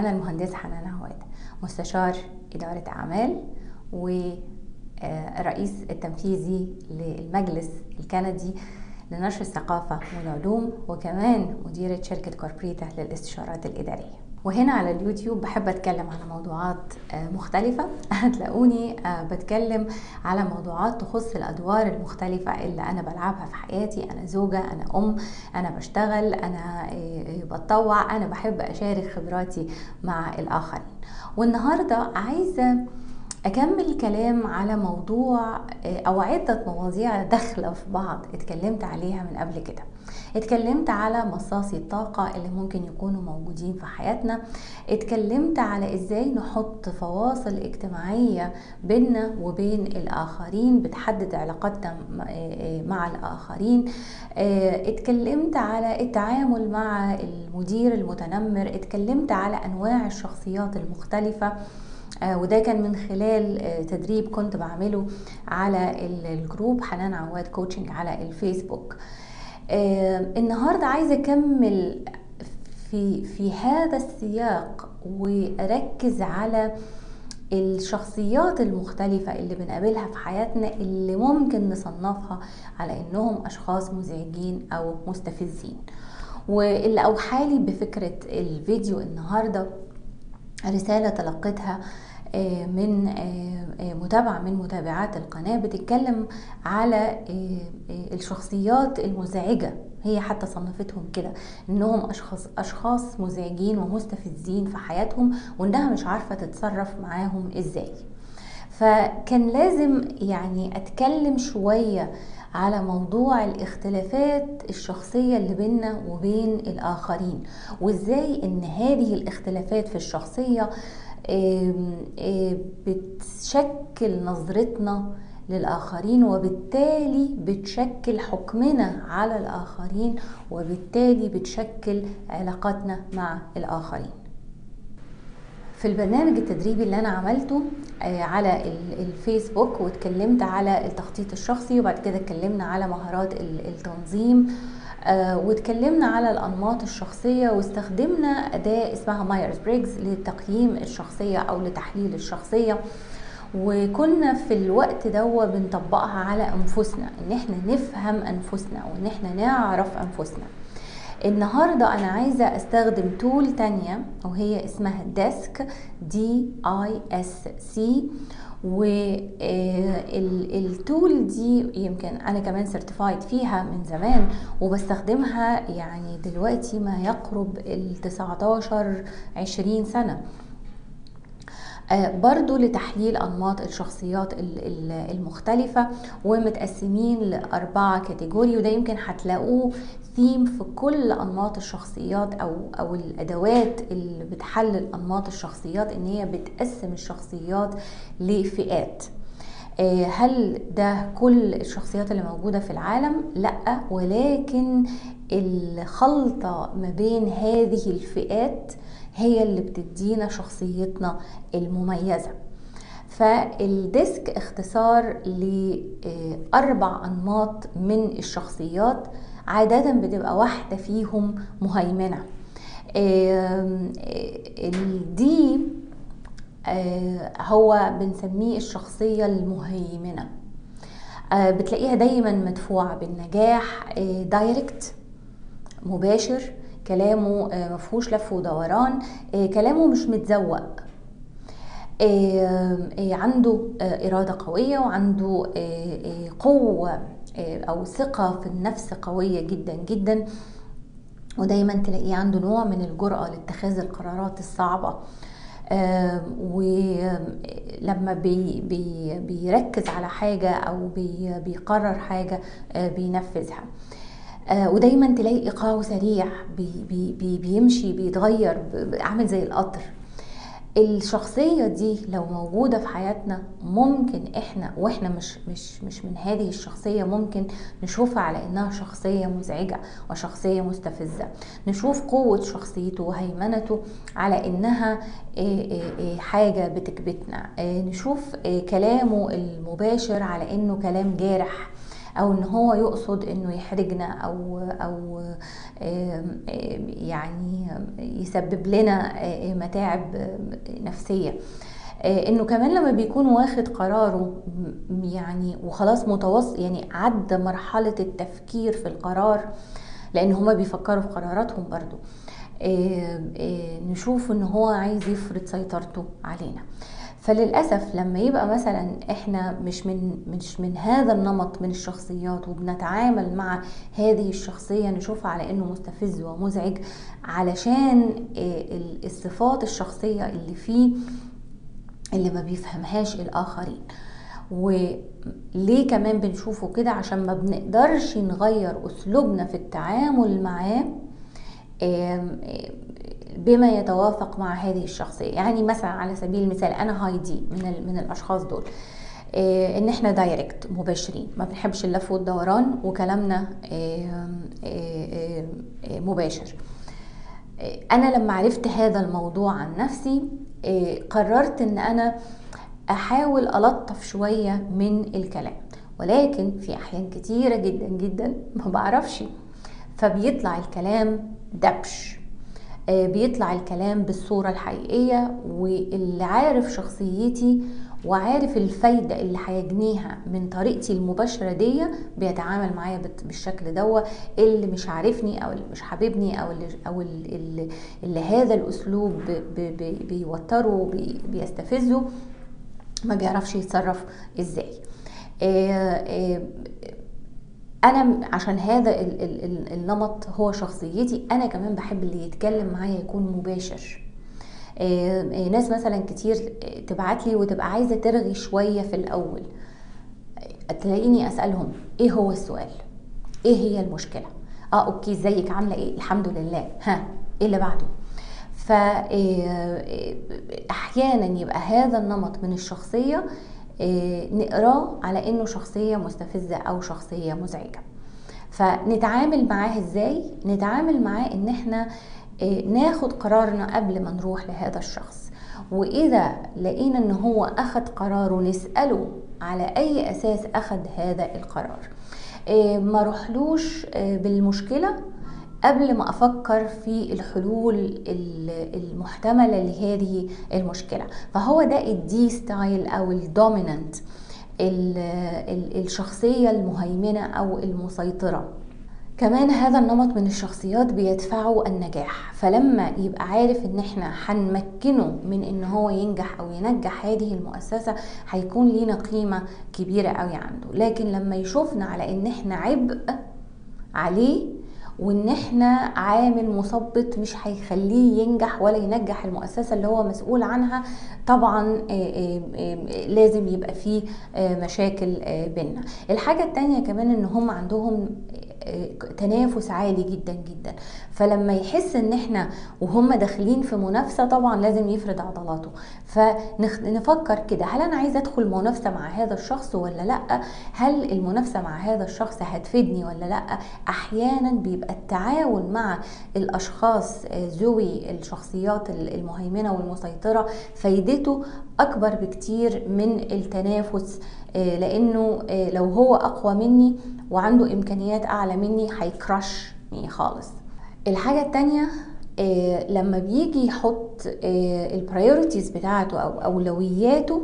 أنا المهندسة حنان عواد مستشار إدارة أعمال والرئيس التنفيذي للمجلس الكندي لنشر الثقافة والعلوم وكمان مديرة شركة كوربريتا للاستشارات الإدارية وهنا على اليوتيوب بحب اتكلم على موضوعات مختلفة هتلاقوني بتكلم على موضوعات تخص الادوار المختلفة اللي انا بلعبها في حياتي انا زوجة انا ام انا بشتغل انا بتطوع انا بحب اشارك خبراتي مع الاخرين والنهاردة عايزة اكمل كلام على موضوع او عدة مواضيع داخلة في بعض اتكلمت عليها من قبل كده اتكلمت على مصاصي الطاقة اللي ممكن يكونوا موجودين في حياتنا اتكلمت على ازاي نحط فواصل اجتماعية بيننا وبين الاخرين بتحدد علاقتنا مع الاخرين اتكلمت على التعامل مع المدير المتنمر اتكلمت على انواع الشخصيات المختلفة وده كان من خلال تدريب كنت بعمله على الجروب حنان عواد كوتشنج على الفيسبوك النهارده عايزه اكمل في في هذا السياق واركز على الشخصيات المختلفة اللي بنقابلها في حياتنا اللي ممكن نصنفها على انهم اشخاص مزعجين او مستفزين واللي اوحالي بفكرة الفيديو النهاردة رسالة تلقيتها من متابعة من متابعات القناة بتتكلم على الشخصيات المزعجة هي حتى صنفتهم كده انهم اشخاص اشخاص مزعجين ومستفزين في حياتهم وانها مش عارفة تتصرف معاهم ازاي فكان لازم يعني اتكلم شوية على موضوع الاختلافات الشخصية اللي بيننا وبين الآخرين وإزاي إن هذه الاختلافات في الشخصية بتشكل نظرتنا للآخرين وبالتالي بتشكل حكمنا على الآخرين وبالتالي بتشكل علاقاتنا مع الآخرين في البرنامج التدريبي اللي انا عملته على الفيسبوك واتكلمت على التخطيط الشخصي وبعد كده اتكلمنا على مهارات التنظيم واتكلمنا على الانماط الشخصيه واستخدمنا اداه اسمها مايرز بريجز لتقييم الشخصيه او لتحليل الشخصيه وكنا في الوقت ده بنطبقها على انفسنا ان احنا نفهم انفسنا وان احنا نعرف انفسنا النهارده انا عايزه استخدم تول تانية وهي اسمها ديسك دي اي اس سي والتول دي يمكن انا كمان سيرتيفايد فيها من زمان وبستخدمها يعني دلوقتي ما يقرب ال 19 20 سنه برضو لتحليل أنماط الشخصيات المختلفة ومتقسمين لأربعة كاتيجوري وده يمكن هتلاقوه ثيم في كل أنماط الشخصيات أو أو الأدوات اللي بتحلل أنماط الشخصيات إن هي بتقسم الشخصيات لفئات هل ده كل الشخصيات اللي موجودة في العالم؟ لأ ولكن الخلطة ما بين هذه الفئات هي اللي بتدينا شخصيتنا المميزة فالديسك اختصار لأربع أنماط من الشخصيات عادة بتبقى واحدة فيهم مهيمنة الدي هو بنسميه الشخصية المهيمنة بتلاقيها دايما مدفوعة بالنجاح دايركت مباشر كلامه مفهوش لف ودوران كلامه مش متزوق عنده إرادة قوية وعنده قوة أو ثقة في النفس قوية جدا جدا ودايما تلاقيه عنده نوع من الجرأة لاتخاذ القرارات الصعبة ولما بي بي بيركز على حاجة أو بي بيقرر حاجة بينفذها ودايما تلاقي ايقاعه سريع بي بي بي بيمشي بيتغير عامل زي القطر الشخصية دي لو موجودة في حياتنا ممكن احنا واحنا مش مش مش من هذه الشخصية ممكن نشوفها على انها شخصية مزعجة وشخصية مستفزة نشوف قوة شخصيته وهيمنته على انها حاجة بتكبتنا نشوف كلامه المباشر على انه كلام جارح او ان هو يقصد انه يحرجنا او او يعني يسبب لنا متاعب نفسيه انه كمان لما بيكون واخد قراره يعني وخلاص متوسط يعني عدى مرحله التفكير في القرار لان هما بيفكروا في قراراتهم برضو نشوف ان هو عايز يفرض سيطرته علينا فللاسف لما يبقى مثلا احنا مش من مش من هذا النمط من الشخصيات وبنتعامل مع هذه الشخصيه نشوفها على انه مستفز ومزعج علشان الصفات الشخصيه اللي فيه اللي ما بيفهمهاش الاخرين وليه كمان بنشوفه كده عشان ما بنقدرش نغير اسلوبنا في التعامل معاه بما يتوافق مع هذه الشخصيه يعني مثلا على سبيل المثال انا هايدي من من الاشخاص دول ان احنا دايركت مباشرين ما بنحبش اللف والدوران وكلامنا مباشر انا لما عرفت هذا الموضوع عن نفسي قررت ان انا احاول الطف شويه من الكلام ولكن في احيان كتيره جدا جدا ما بعرفش فبيطلع الكلام دبش بيطلع الكلام بالصورة الحقيقية واللي عارف شخصيتي وعارف الفايدة اللي هيجنيها من طريقتي المباشرة دي بيتعامل معايا بالشكل دوا اللي مش عارفني او اللي مش حاببني او اللي او اللي, اللي هذا الاسلوب بيوتره بيستفزه ما بيعرفش يتصرف ازاي انا عشان هذا النمط هو شخصيتي انا كمان بحب اللي يتكلم معايا يكون مباشر ناس مثلا كتير تبعت لي وتبقى عايزه ترغي شويه في الاول تلاقيني اسالهم ايه هو السؤال ايه هي المشكله اه اوكي ازيك عامله ايه الحمد لله ها ايه اللي بعده ف احيانا يبقى هذا النمط من الشخصيه نقراه على انه شخصيه مستفزه او شخصيه مزعجه فنتعامل معاه ازاي نتعامل معاه ان احنا ناخد قرارنا قبل ما نروح لهذا الشخص واذا لقينا ان هو اخد قراره نساله على اي اساس اخد هذا القرار ما روحلوش بالمشكله قبل ما افكر في الحلول المحتمله لهذه المشكله فهو ده الدي ستايل او الدومينانت الشخصيه المهيمنه او المسيطره كمان هذا النمط من الشخصيات بيدفعه النجاح فلما يبقى عارف ان احنا هنمكنه من ان هو ينجح او ينجح هذه المؤسسة هيكون لينا قيمة كبيرة قوي عنده لكن لما يشوفنا على ان احنا عبء عليه وان احنا عامل مثبط مش هيخليه ينجح ولا ينجح المؤسسه اللي هو مسؤول عنها طبعا لازم يبقى فيه مشاكل بينا الحاجه التانية كمان ان هم عندهم تنافس عالي جدا جدا فلما يحس ان احنا وهم داخلين في منافسه طبعا لازم يفرد عضلاته فنفكر كده هل انا عايزه ادخل منافسه مع هذا الشخص ولا لا هل المنافسه مع هذا الشخص هتفيدني ولا لا احيانا بيبقى التعاون مع الاشخاص ذوي الشخصيات المهيمنه والمسيطره فايدته اكبر بكتير من التنافس لانه لو هو اقوى مني وعنده امكانيات اعلى مني هيكرشني خالص الحاجه التانية لما بيجي يحط البرايورتيز بتاعته او اولوياته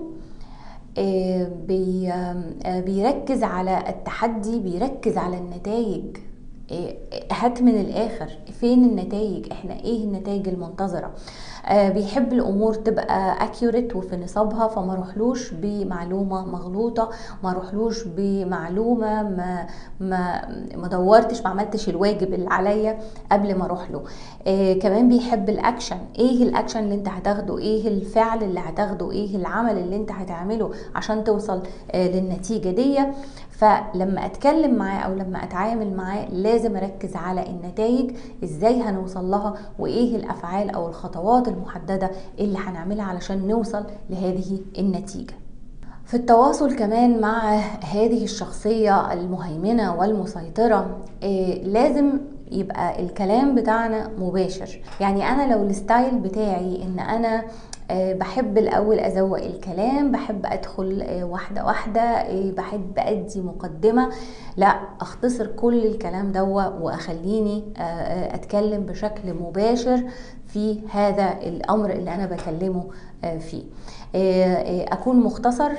بيركز على التحدي بيركز على النتائج هات من الاخر فين النتائج احنا ايه النتائج المنتظره آه بيحب الامور تبقى اكيوريت وفي نصابها فما روحلوش بمعلومه مغلوطه ما روحلوش بمعلومه ما ما ما دورتش ما عملتش الواجب اللي عليا قبل ما اروح له آه كمان بيحب الاكشن ايه الاكشن اللي انت هتاخده ايه الفعل اللي هتاخده ايه العمل اللي انت هتعمله عشان توصل آه للنتيجه دي فلما اتكلم معاه او لما اتعامل معاه لازم اركز على النتائج ازاي هنوصل لها وايه الافعال او الخطوات المحدده اللي هنعملها علشان نوصل لهذه النتيجه في التواصل كمان مع هذه الشخصيه المهيمنه والمسيطره إيه لازم يبقى الكلام بتاعنا مباشر يعني انا لو الستايل بتاعي ان انا آه، بحب الاول ازوق الكلام بحب ادخل آه، واحده واحده آه، بحب ادي مقدمه لا اختصر كل الكلام دوا واخليني آه، آه، اتكلم بشكل مباشر في هذا الامر اللي انا بكلمه آه، فيه آه، آه، اكون مختصر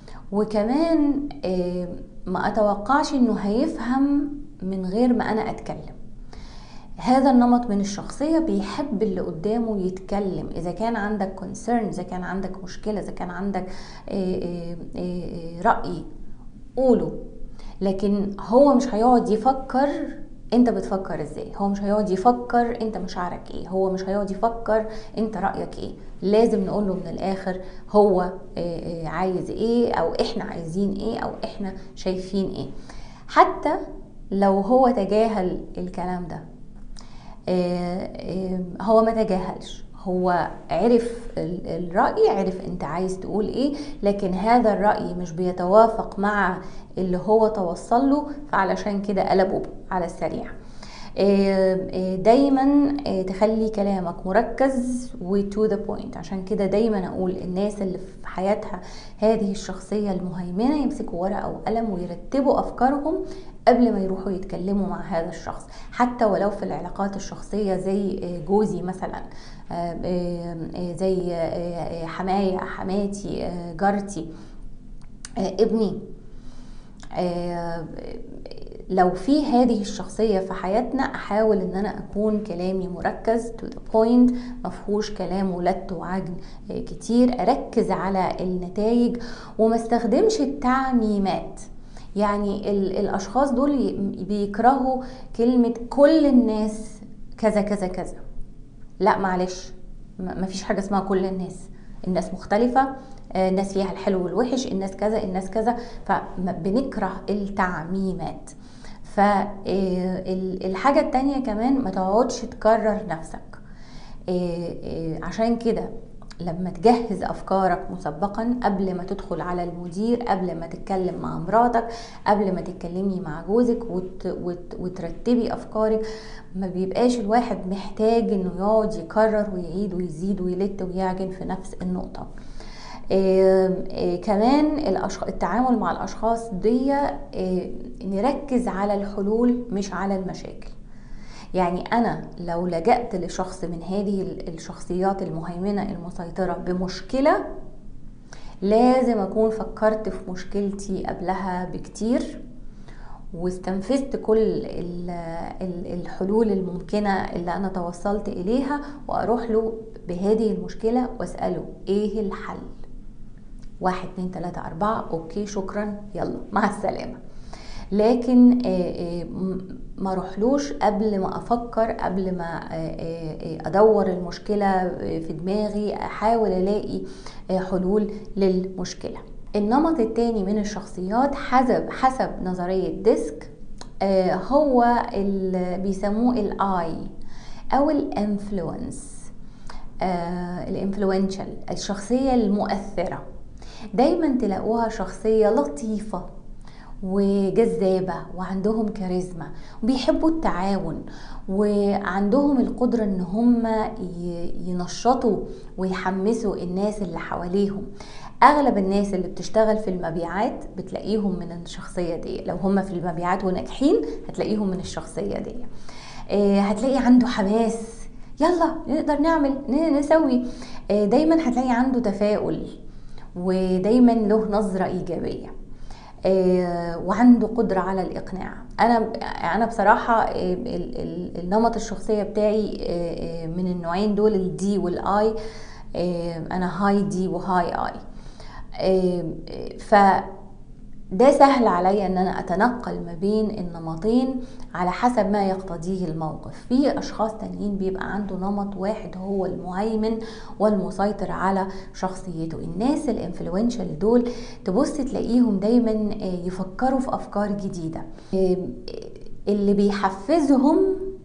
وكمان آه، ما اتوقعش انه هيفهم من غير ما انا اتكلم هذا النمط من الشخصية بيحب اللي قدامه يتكلم إذا كان عندك concern إذا كان عندك مشكلة إذا كان عندك آه، آه، آه، رأي قوله لكن هو مش هيقعد يفكر انت بتفكر ازاي هو مش هيقعد يفكر انت مشاعرك ايه هو مش هيقعد يفكر انت رأيك ايه لازم نقوله من الاخر هو آه، آه، عايز ايه او احنا عايزين ايه او احنا شايفين ايه حتى لو هو تجاهل الكلام ده آه، آه، هو ما تجاهلش هو عرف ال- الرأي عرف انت عايز تقول ايه لكن هذا الرأي مش بيتوافق مع اللي هو توصل له فعلشان كده قلبه على السريع آه، آه، دايما آه، تخلي كلامك مركز وتو ذا بوينت عشان كده دايما اقول الناس اللي في حياتها هذه الشخصيه المهيمنه يمسكوا ورقه وقلم ويرتبوا افكارهم قبل ما يروحوا يتكلموا مع هذا الشخص حتى ولو في العلاقات الشخصيه زي آه، جوزي مثلا آه، آه، آه، زي آه، آه، حماية حماتي آه، جارتي آه، ابني آه، لو في هذه الشخصية في حياتنا أحاول إن أنا أكون كلامي مركز to the point مفهوش كلام ولت وعجن آه، كتير أركز على النتائج وما استخدمش التعميمات يعني ال- الأشخاص دول ي- بيكرهوا كلمة كل الناس كذا كذا كذا لا معلش ما ما فيش حاجه اسمها كل الناس الناس مختلفه آه، الناس فيها الحلو والوحش الناس كذا الناس كذا فبنكره التعميمات فالحاجة التانية كمان ما تقعدش تكرر نفسك آه، آه، عشان كده لما تجهز افكارك مسبقا قبل ما تدخل على المدير قبل ما تتكلم مع مراتك قبل ما تتكلمي مع جوزك وت وت وترتبي افكارك ما بيبقاش الواحد محتاج انه يقعد يكرر ويعيد ويزيد ويلت ويعجن في نفس النقطه آه، آه، كمان الأشخ... التعامل مع الاشخاص دي آه، نركز على الحلول مش على المشاكل يعني انا لو لجأت لشخص من هذه ال- الشخصيات المهيمنة المسيطرة بمشكلة لازم اكون فكرت في مشكلتي قبلها بكتير واستنفذت كل ال- ال- الحلول الممكنة اللي أنا توصلت إليها وأروح له بهذه المشكلة وأسأله إيه الحل واحد اتنين تلاتة أربعة أوكي شكرا يلا مع السلامة لكن آه، آه، م- ما اروحلوش قبل ما افكر قبل ما آه، آه، آه، ادور المشكله آه، في دماغي احاول الاقي آه، حلول للمشكله النمط التاني من الشخصيات حسب حسب نظريه ديسك آه، هو اللي بيسموه الاي او الانفلونس الانفلونشال الشخصيه المؤثره دايما تلاقوها شخصيه لطيفه وجذابة وعندهم كاريزما وبيحبوا التعاون وعندهم القدرة ان هم ي- ينشطوا ويحمسوا الناس اللي حواليهم اغلب الناس اللي بتشتغل في المبيعات بتلاقيهم من الشخصية دي لو هم في المبيعات وناجحين هتلاقيهم من الشخصية دي آه، هتلاقي عنده حماس يلا نقدر نعمل ن- نسوي آه، دايما هتلاقي عنده تفاؤل ودايما له نظرة إيجابية آه، وعنده قدرة على الإقناع أنا أنا بصراحة آه، ال- ال- النمط الشخصية بتاعي آه، آه، من النوعين دول الدي والآي آه، أنا هاي دي وهاي آي آه، آه، ف ده سهل عليا ان انا اتنقل ما بين النمطين على حسب ما يقتضيه الموقف في اشخاص تانيين بيبقى عنده نمط واحد هو المهيمن والمسيطر على شخصيته الناس الانفلونشال دول تبص تلاقيهم دايما آه، يفكروا في افكار جديده آه، اللي بيحفزهم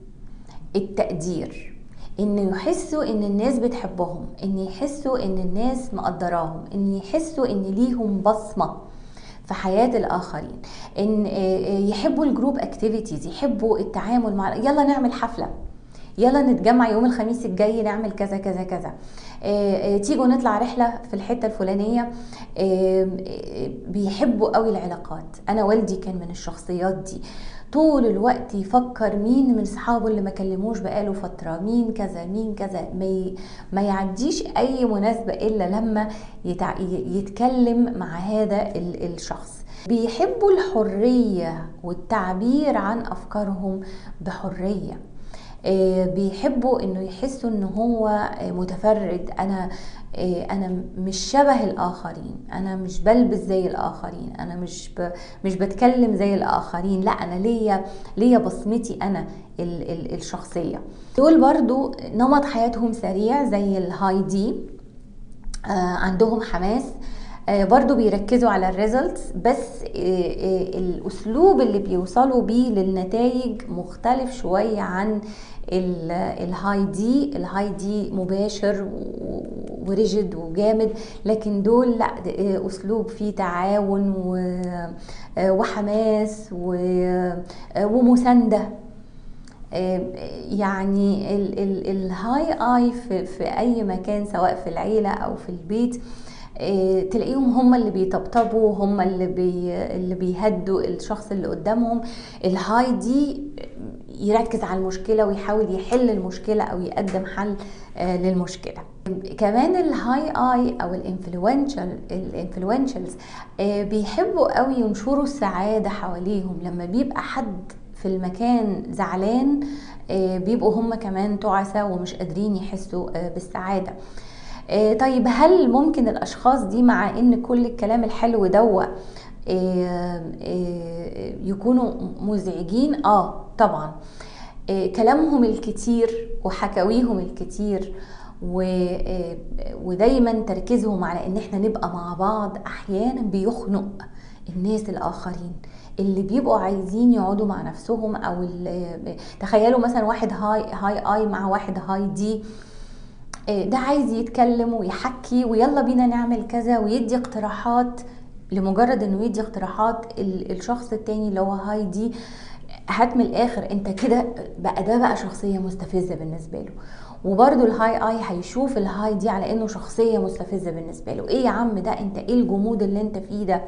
التقدير ان يحسوا ان الناس بتحبهم ان يحسوا ان الناس مقدراهم ان يحسوا ان ليهم بصمه في حياة الآخرين إن يحبوا الجروب اكتيفيتيز يحبوا التعامل مع يلا نعمل حفلة يلا نتجمع يوم الخميس الجاي نعمل كذا كذا كذا آه، آه، تيجوا نطلع رحله في الحته الفلانيه آه، آه، بيحبوا قوي العلاقات انا والدي كان من الشخصيات دي طول الوقت يفكر مين من اصحابه اللي ما كلموش بقاله فتره مين كذا مين كذا ما ي- ما يعديش اي مناسبه الا لما يتع... ي- يتكلم مع هذا ال- الشخص بيحبوا الحريه والتعبير عن افكارهم بحريه آه، بيحبوا انه يحسوا ان هو آه، متفرد انا آه، انا مش شبه الاخرين انا مش بلبس زي الاخرين انا مش ب... مش بتكلم زي الاخرين لا انا ليا ليا بصمتي انا ال... ال... الشخصيه دول برضو نمط حياتهم سريع زي الهاي دي آه، عندهم حماس آه، برضو بيركزوا على الريزلتس بس آه، آه، الاسلوب اللي بيوصلوا بيه للنتائج مختلف شويه عن ال- الهاي دي الهاي دي مباشر و- وريجد وجامد لكن دول لا ده، آه، اسلوب فيه تعاون و- آه، وحماس و- آه، ومسانده آه، يعني ال- ال- الهاي اي في, في اي مكان سواء في العيله او في البيت آه، تلاقيهم هم اللي بيطبطبوا هم اللي بي اللي بيهدوا الشخص اللي قدامهم الهاي دي يركز على المشكله ويحاول يحل المشكله او يقدم حل آه، للمشكله كمان الهاي اي او الانفلونشال الانفلونشالز بيحبوا قوي ينشروا السعاده حواليهم لما بيبقى حد في المكان زعلان آه، بيبقوا هم كمان تعسى ومش قادرين يحسوا آه، بالسعاده آه، طيب هل ممكن الاشخاص دي مع ان كل الكلام الحلو دوا آه، آه، يكونوا مزعجين اه طبعا آه، كلامهم الكتير وحكاويهم الكتير و... آه، ودايما تركيزهم على ان احنا نبقى مع بعض احيانا بيخنق الناس الاخرين اللي بيبقوا عايزين يقعدوا مع نفسهم او ال- تخيلوا مثلا واحد هاي هاي اي مع واحد هاي دي آه، ده عايز يتكلم ويحكي ويلا بينا نعمل كذا ويدي اقتراحات لمجرد انه يدي اقتراحات ال- الشخص التاني اللي هو هاي دي هات من الاخر انت كده بقى ده بقى شخصيه مستفزه بالنسبه له وبرده الهاي اي هيشوف الهاي دي على انه شخصيه مستفزه بالنسبه له ايه يا عم ده انت ايه الجمود اللي انت فيه ده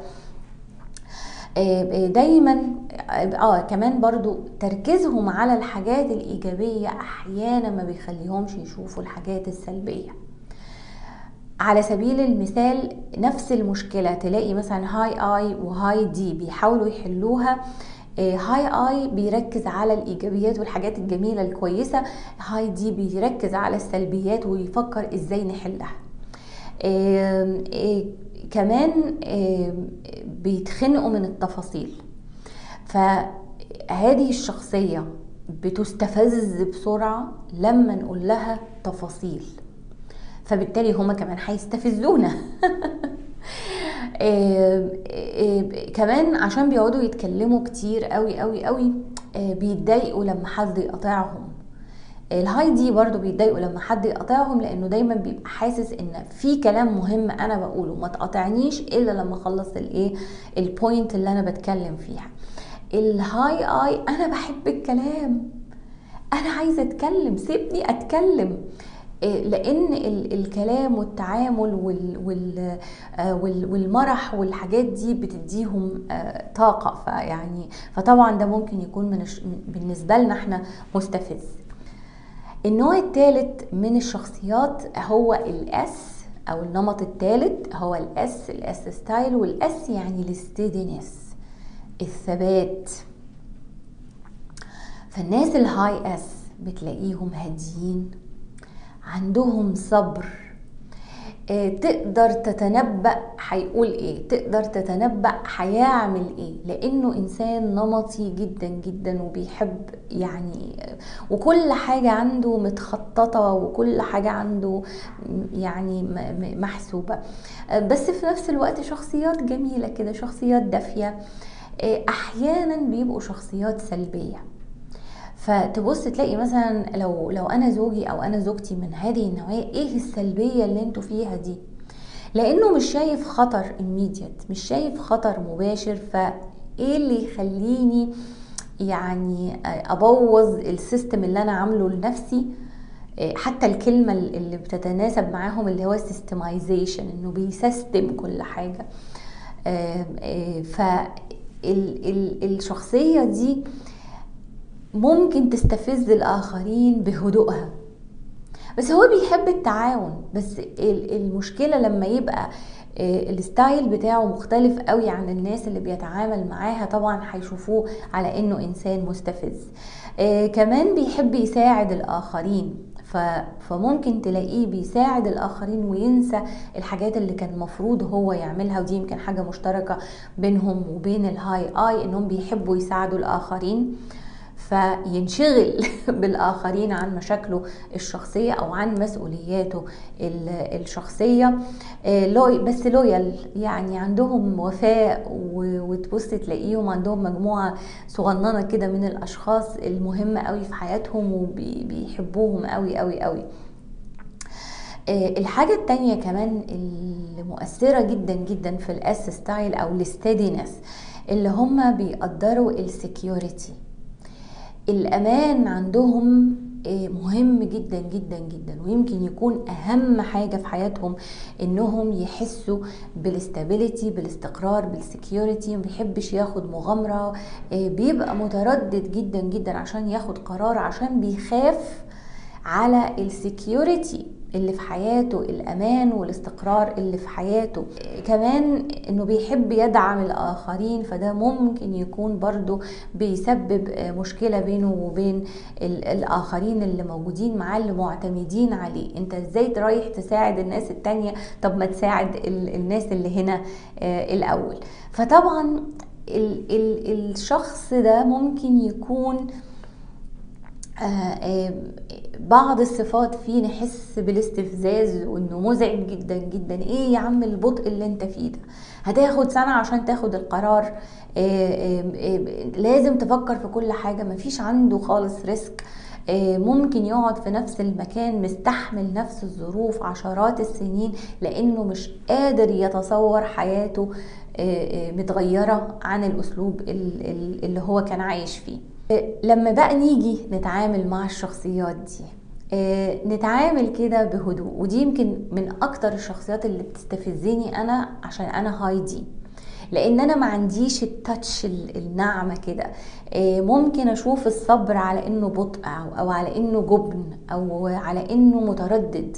آه، دايما اه كمان برضو تركيزهم على الحاجات الايجابيه احيانا ما بيخليهمش يشوفوا الحاجات السلبيه على سبيل المثال نفس المشكلة تلاقي مثلا هاي اي وهاي دي بيحاولوا يحلوها آه، هاي اي بيركز على الايجابيات والحاجات الجميلة الكويسة هاي دي بيركز على السلبيات ويفكر ازاي نحلها آم، آه، كمان آم، بيتخنقوا من التفاصيل فهذه الشخصية بتستفز بسرعة لما نقول لها تفاصيل فبالتالي هما كمان هيستفزونا آه، آه، كمان عشان بيقعدوا يتكلموا كتير قوي قوي قوي آه، بيتضايقوا لما حد يقاطعهم الهاي دي برضو بيتضايقوا لما حد يقاطعهم لانه دايما بيبقى حاسس ان في كلام مهم انا بقوله ما تقاطعنيش الا لما اخلص الايه البوينت اللي انا بتكلم فيها الهاي اي انا بحب الكلام انا عايزه اتكلم سيبني اتكلم إيه، لان ال- الكلام والتعامل وال وال آه، وال- والمرح والحاجات دي بتديهم آه، طاقه فيعني فطبعا ده ممكن يكون من الش- بالنسبه لنا احنا مستفز النوع الثالث من الشخصيات هو الاس او النمط الثالث هو الاس الاس ستايل والاس يعني الستيدينس الثبات فالناس الهاي اس بتلاقيهم هاديين عندهم صبر آه، تقدر تتنبأ هيقول ايه تقدر تتنبأ هيعمل ايه لانه انسان نمطي جدا جدا وبيحب يعني آه، وكل حاجة عنده متخططة وكل حاجة عنده م- يعني م- م- محسوبة آه، بس في نفس الوقت شخصيات جميلة كده شخصيات دافية آه، احيانا بيبقوا شخصيات سلبيه فتبص تلاقي مثلا لو لو انا زوجي او انا زوجتي من هذه النوعيه ايه السلبيه اللي انتوا فيها دي لانه مش شايف خطر immediate مش شايف خطر مباشر فايه اللي يخليني يعني ابوظ السيستم اللي انا عامله لنفسي آه، حتى الكلمة اللي بتتناسب معاهم اللي هو سيستمايزيشن انه بيسيستم كل حاجة فالشخصية دي ممكن تستفز الآخرين بهدوءها بس هو بيحب التعاون بس المشكلة لما يبقى آه، الستايل بتاعه مختلف قوي عن الناس اللي بيتعامل معاها طبعا هيشوفوه على انه انسان مستفز آه، كمان بيحب يساعد الاخرين فممكن تلاقيه بيساعد الاخرين وينسى الحاجات اللي كان المفروض هو يعملها ودي يمكن حاجه مشتركه بينهم وبين الهاي اي انهم بيحبوا يساعدوا الاخرين فينشغل بالاخرين عن مشاكله الشخصيه او عن مسؤولياته الشخصيه آه، بس لويال يعني عندهم وفاء وتبص تلاقيهم عندهم مجموعه صغننه كده من الاشخاص المهمه قوي في حياتهم وبيحبوهم قوي قوي قوي آه، الحاجة التانية كمان المؤثرة جدا جدا في الاس ستايل او الستيدينس اللي هم بيقدروا السكيورتي الامان عندهم آه، مهم جدا جدا جدا ويمكن يكون اهم حاجه في حياتهم انهم يحسوا بالاستابيليتي بالاستقرار بالسكيورتي ما بيحبش ياخد مغامره آه، بيبقى متردد جدا جدا عشان ياخد قرار عشان بيخاف على السكيورتي اللي في حياته الامان والاستقرار اللي في حياته كمان انه بيحب يدعم الاخرين فده ممكن يكون برضو بيسبب مشكله بينه وبين الاخرين اللي موجودين معاه اللي معتمدين عليه انت ازاي رايح تساعد الناس التانية طب ما تساعد الناس اللي هنا آه، الاول فطبعا الشخص ده ممكن يكون آه، آه، بعض الصفات فيه نحس بالاستفزاز وانه مزعج جدا جدا ايه يا عم البطء اللي انت فيه ده هتاخد سنة عشان تاخد القرار آه، لازم تفكر في كل حاجة مفيش عنده خالص ريسك ممكن يقعد في نفس المكان مستحمل نفس الظروف عشرات السنين لانه مش قادر يتصور حياته متغيرة عن الاسلوب اللي هو كان عايش فيه لما بقى نيجي نتعامل مع الشخصيات دي آه، نتعامل كده بهدوء ودي يمكن من اكتر الشخصيات اللي بتستفزني انا عشان انا هاي دي لان انا ما عنديش التاتش الناعمه كده آه، ممكن اشوف الصبر على انه بطء او على انه جبن او على انه متردد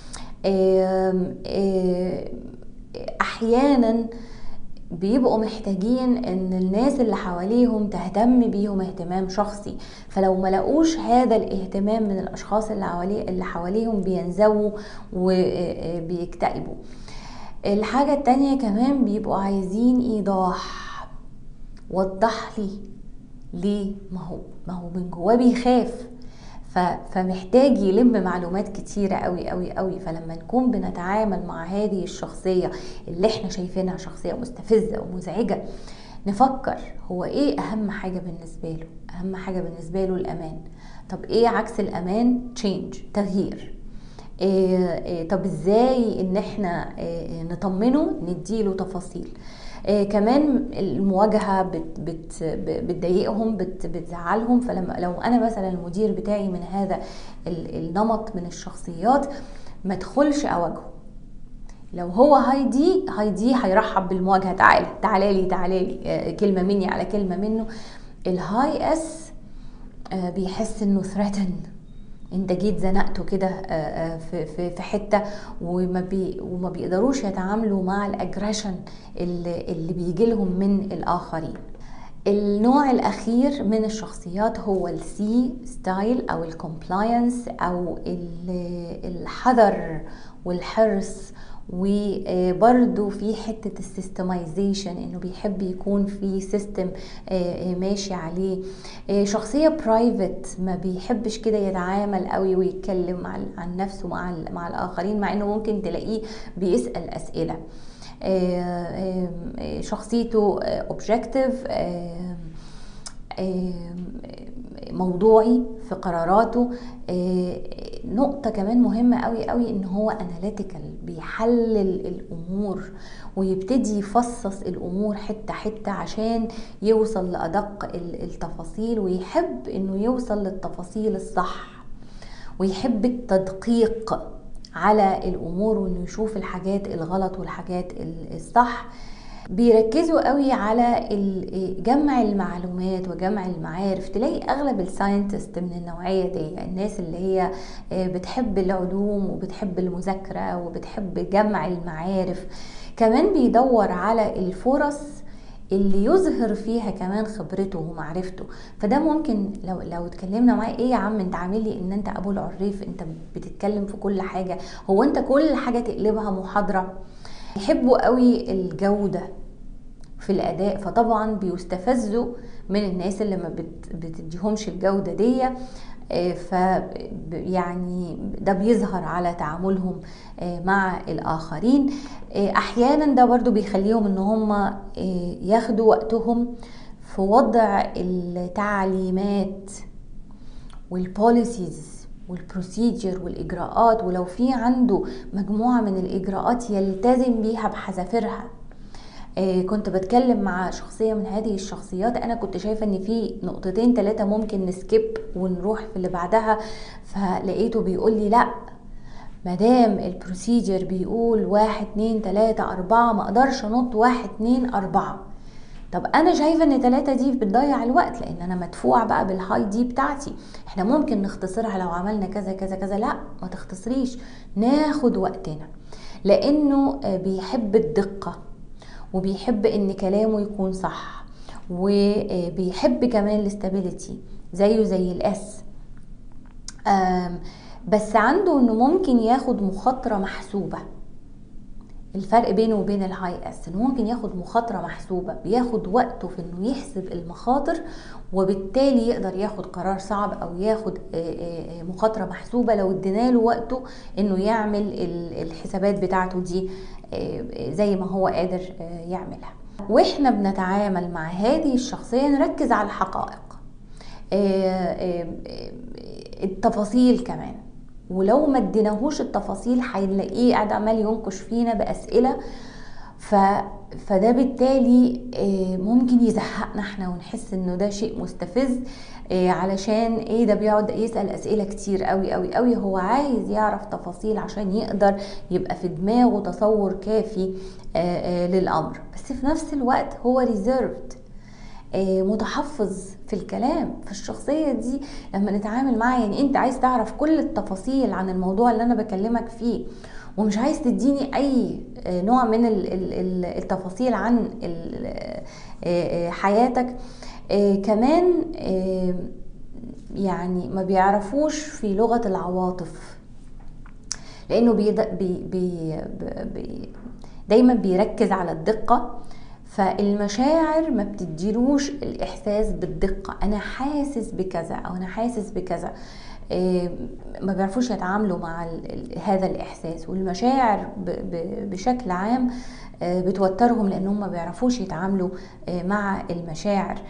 احيانا بيبقوا محتاجين ان الناس اللي حواليهم تهتم بيهم اهتمام شخصي فلو ما لقوش هذا الاهتمام من الاشخاص اللي حواليه اللي حواليهم بينزووا وبيكتئبوا الحاجة التانية كمان بيبقوا عايزين ايضاح وضح لي ليه ما هو ما هو من جواه بيخاف فمحتاج يلم معلومات كتيرة قوي قوي قوي فلما نكون بنتعامل مع هذه الشخصية اللي احنا شايفينها شخصية مستفزة ومزعجة نفكر هو ايه اهم حاجة بالنسبة له اهم حاجة بالنسبة له الامان طب ايه عكس الامان تشينج تغيير إيه إيه طب ازاي ان احنا إيه نطمنه نديله تفاصيل آه كمان المواجهه بت بت بتضايقهم بت بتزعلهم فلما لو انا مثلا المدير بتاعي من هذا النمط من الشخصيات ما ادخلش اواجهه لو هو هاي دي هاي دي هيرحب بالمواجهه تعالي تعالي لي تعالي لي آه كلمه مني على كلمه منه الهاي اس آه بيحس انه ثريتن انت جيت زنقته كده آه، آه، في في حته وما بي وما بيقدروش يتعاملوا مع الاجريشن اللي, اللي بيجي لهم من الاخرين النوع الاخير من الشخصيات هو السي ستايل او الكومبلاينس او الحذر والحرص وبرده في حته السيستمايزيشن انه بيحب يكون في سيستم آه، آه، ماشي عليه آه، شخصيه برايفت ما بيحبش كده يتعامل قوي ويتكلم عن نفسه مع مع الاخرين مع انه ممكن تلاقيه بيسال اسئله شخصيته اوبجكتيف موضوعي في قراراته آه، نقطة كمان مهمة قوي قوي ان هو اناليتيكال بيحلل الامور ويبتدي يفصص الامور حتة حتة عشان يوصل لادق التفاصيل ويحب انه يوصل للتفاصيل الصح ويحب التدقيق على الامور وانه يشوف الحاجات الغلط والحاجات الصح بيركزوا قوي على جمع المعلومات وجمع المعارف تلاقي اغلب الساينتست من النوعيه دي الناس اللي هي آه، بتحب العلوم وبتحب المذاكره وبتحب جمع المعارف كمان بيدور على الفرص اللي يظهر فيها كمان خبرته ومعرفته فده ممكن لو لو اتكلمنا معاه ايه يا عم انت عامل لي ان انت ابو العريف انت بتتكلم في كل حاجه هو انت كل حاجه تقلبها محاضره يحبوا قوي الجوده في الاداء فطبعا بيستفزوا من الناس اللي ما بتديهمش الجوده دي آه، ف يعني ده بيظهر على تعاملهم آه، مع الاخرين آه، احيانا ده برضو بيخليهم ان هم ياخدوا وقتهم في وضع التعليمات والبوليسيز والبروسيجر والاجراءات ولو في عنده مجموعه من الاجراءات يلتزم بيها بحذافيرها آه، كنت بتكلم مع شخصيه من هذه الشخصيات انا كنت شايفه ان في نقطتين ثلاثه ممكن نسكيب ونروح في اللي بعدها فلقيته بيقول لي لا مادام البروسيجر بيقول واحد اتنين تلاتة اربعة ما اقدرش انط واحد اتنين اربعة طب انا شايفه ان تلاتة دي بتضيع الوقت لان انا مدفوعه بقى بالهاي دي بتاعتي احنا ممكن نختصرها لو عملنا كذا كذا كذا لا ما تختصريش ناخد وقتنا لانه آه، بيحب الدقه وبيحب ان كلامه يكون صح وبيحب كمان الاستابيليتي زيه زي الاس بس عنده انه ممكن ياخد مخاطرة محسوبة الفرق بينه وبين الهاي اس انه ممكن ياخد مخاطرة محسوبة بياخد وقته في انه يحسب المخاطر وبالتالي يقدر ياخد قرار صعب او ياخد مخاطرة محسوبة لو ادينا له وقته انه يعمل الحسابات بتاعته دي زي ما هو قادر يعملها واحنا بنتعامل مع هذه الشخصية نركز على الحقائق التفاصيل كمان ولو ما اديناهوش التفاصيل هنلاقيه قاعد عمال ينقش فينا باسئله ف... فده بالتالي آه، ممكن يزهقنا احنا ونحس انه ده شيء مستفز آه، علشان ايه ده بيقعد يسال اسئله كتير قوي قوي قوي هو عايز يعرف تفاصيل عشان يقدر يبقى في دماغه تصور كافي آه، للامر بس في نفس الوقت هو ريزيرفد متحفظ في الكلام فالشخصية دي لما نتعامل معاها يعني انت عايز تعرف كل التفاصيل عن الموضوع اللي انا بكلمك فيه ومش عايز تديني اي آه، نوع من التفاصيل عن آه، آه، حياتك كمان يعني ما بيعرفوش في لغة العواطف لانه بي بي بي دايما بيركز على الدقة فالمشاعر ما بتديلوش الاحساس بالدقه انا حاسس بكذا او انا حاسس بكذا آه، ما بيعرفوش يتعاملوا مع هذا الاحساس والمشاعر بشكل عام آه، بتوترهم لانهم ما بيعرفوش يتعاملوا آه، مع المشاعر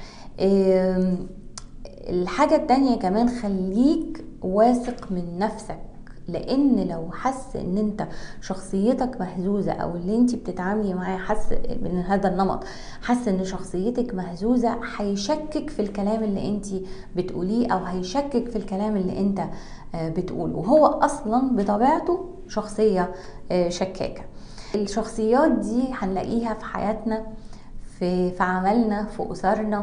الحاجة التانية كمان خليك واثق من نفسك لان لو حس ان انت شخصيتك مهزوزه او اللي انت بتتعاملي معاه حس من هذا النمط حس ان شخصيتك مهزوزه هيشكك في الكلام اللي انت بتقوليه او هيشكك في الكلام اللي انت آه، بتقوله وهو اصلا بطبيعته شخصيه آه، شكاكه الشخصيات دي هنلاقيها في حياتنا في في عملنا في اسرنا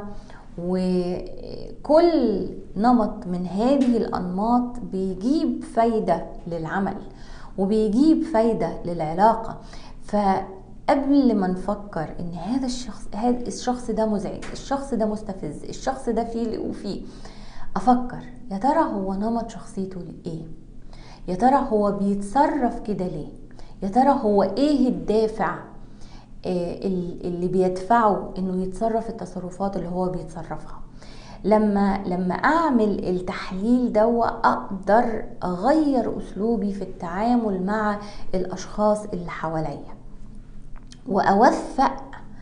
وكل نمط من هذه الانماط بيجيب فايده للعمل وبيجيب فايده للعلاقه فقبل ما نفكر ان هذا الشخص هذا الشخص ده مزعج الشخص ده مستفز الشخص ده فيه وفيه افكر يا ترى هو نمط شخصيته ايه يا ترى هو بيتصرف كده ليه يا ترى هو ايه الدافع آه، اللي بيدفعه انه يتصرف التصرفات اللي هو بيتصرفها لما لما اعمل التحليل ده اقدر اغير اسلوبي في التعامل مع الاشخاص اللي حواليا واوفق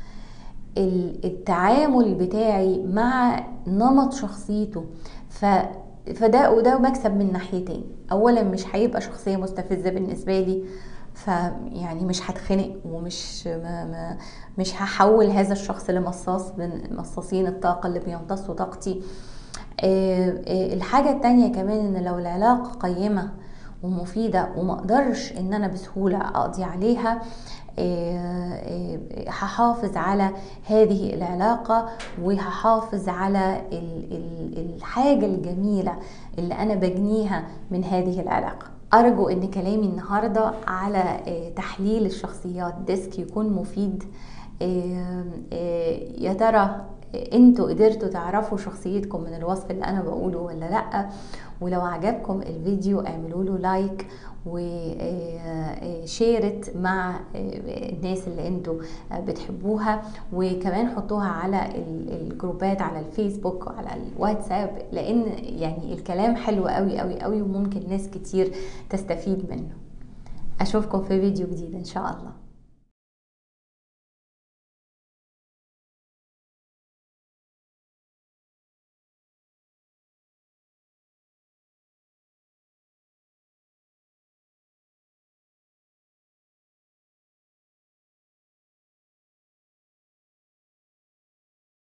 التعامل بتاعي مع نمط شخصيته ف فده وده مكسب من ناحيتين اولا مش هيبقى شخصيه مستفزه بالنسبه لي فيعني مش هتخنق ومش ما ما مش هحول هذا الشخص لمصاص من مصاصين الطاقه اللي بيمتصوا طاقتي الحاجة التانية كمان ان لو العلاقة قيمة ومفيدة وما اقدرش ان انا بسهولة اقضي عليها هحافظ على هذه العلاقة وهحافظ على الحاجة الجميلة اللي أنا بجنيها من هذه العلاقة أرجو أن كلامي النهاردة على تحليل الشخصيات ديسك يكون مفيد يا ترى انتوا قدرتوا تعرفوا شخصيتكم من الوصف اللي انا بقوله ولا لا ولو عجبكم الفيديو اعملوا له لايك وشيرت مع الناس اللي انتوا بتحبوها وكمان حطوها على الجروبات على الفيسبوك وعلى الواتساب لان يعني الكلام حلو قوي قوي قوي وممكن ناس كتير تستفيد منه اشوفكم في فيديو جديد ان شاء الله